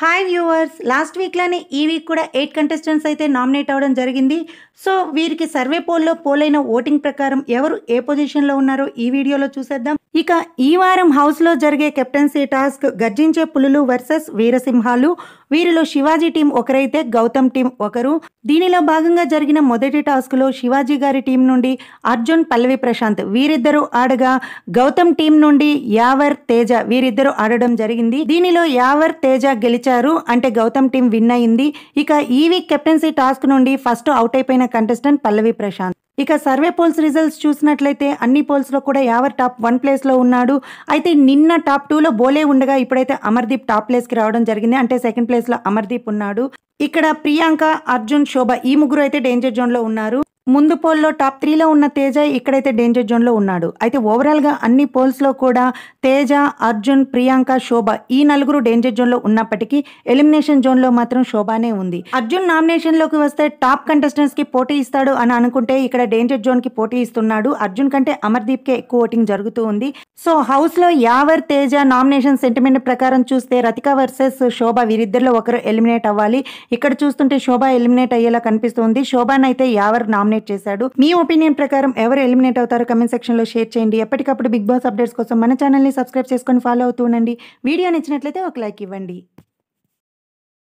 hi viewers last వీక్లోనే ఈ week కూడా eight contestants అయితే నామినేట్ అవ్వడం జరిగింది సో వీరికి సర్వే పోల్లో పోలైన ఓటింగ్ ప్రకారం ఎవరు ఏ పొజిషన్లో ఉన్నారో ఈ వీడియోలో చూసేద్దాం ఇక ఈ వారం హౌస్లో జరిగే కెప్టెన్సీ టాస్క్ గర్జించే పులులు వర్సెస్ వీరసింహాలు వీరిలో శివాజీ టీం ఒకరైతే గౌతమ్ టీం ఒకరు దీనిలో భాగంగా జరిగిన మొదటి టాస్క్లో శివాజీ గారి టీం నుండి అర్జున్ పల్లవి ప్రశాంత్ వీరిద్దరూ ఆడగా గౌతమ్ టీం నుండి యావర్ తేజ వీరిద్దరూ ఆడడం జరిగింది దీనిలో యావర్ తేజ గెలిచారు అంటే గౌతమ్ టీం విన్ అయింది ఇక ఈ వీక్ కెప్టెన్సీ టాస్క్ నుండి ఫస్ట్ అవుట్ అయిపోయిన కంటెస్టెంట్ పల్లవి ప్రశాంత్ ఇక సర్వే పోల్స్ రిజల్ట్స్ చూసినట్లయితే అన్ని పోల్స్లో కూడా యావర్ టాప్ వన్ ప్లేస్లో ఉన్నాడు అయితే నిన్న టాప్ టూలో బోలే ఉండగా ఇప్పుడైతే అమర్దీప్ టాప్ ప్లేస్కి రావడం జరిగింది అంటే సెకండ్ ప్లేస్లో అమర్దీప్ ఉన్నాడు ఇక్కడ ప్రియాంక అర్జున్ శోభ ఈ ముగ్గురు అయితే డేంజర్ జోన్లో ఉన్నారు ముందు పోల్లో టాప్ త్రీలో ఉన్న తేజ ఇక్కడైతే డేంజర్ జోన్లో ఉన్నాడు అయితే ఓవరాల్గా అన్ని పోల్స్లో కూడా తేజ అర్జున్ ప్రియాంక శోభ ఈ నలుగురు డేంజర్ జోన్లో ఉన్నప్పటికీ ఎలిమినేషన్ జోన్లో మాత్రం శోభానే ఉంది అర్జున్ నామినేషన్లోకి వస్తే టాప్ కంటెస్టెంట్స్కి పోటీ ఇస్తాడు అని అనుకుంటే ఇక్కడ డేంజర్ జోన్కి పోటీ ఇస్తున్నాడు అర్జున్ కంటే అమర్దీప్కే ఎక్కువ ఓటింగ్ జరుగుతూ ఉంది సో హౌస్లో యావర్ తేజ నామినేషన్ సెంటిమెంట్ ప్రకారం చూస్తే రతిక వర్సెస్ శోభ వీరిద్దరిలో ఒకరు ఎలిమినేట్ అవ్వాలి ఇక్కడ చూస్తుంటే శోభ ఎలిమినేట్ అయ్యేలా కనిపిస్తుంది శోభానైతే యావర్ నామినేట్ చేశాడు మీ ఒపీనియన్ ప్రకారం ఎవరు ఎలిమినేట్ అవుతారో కమెంట్ సెక్షన్ లో షేర్ చేయండి ఎప్పటికప్పుడు బిగ్ బాస్ అప్డేట్స్ కోసం మన ఛానల్ ని సబ్స్క్రైబ్ చేసుకొని ఫాలో అవుతూ ఉండండి వీడియో నచ్చినట్లయితే ఒక లైక్ ఇవ్వండి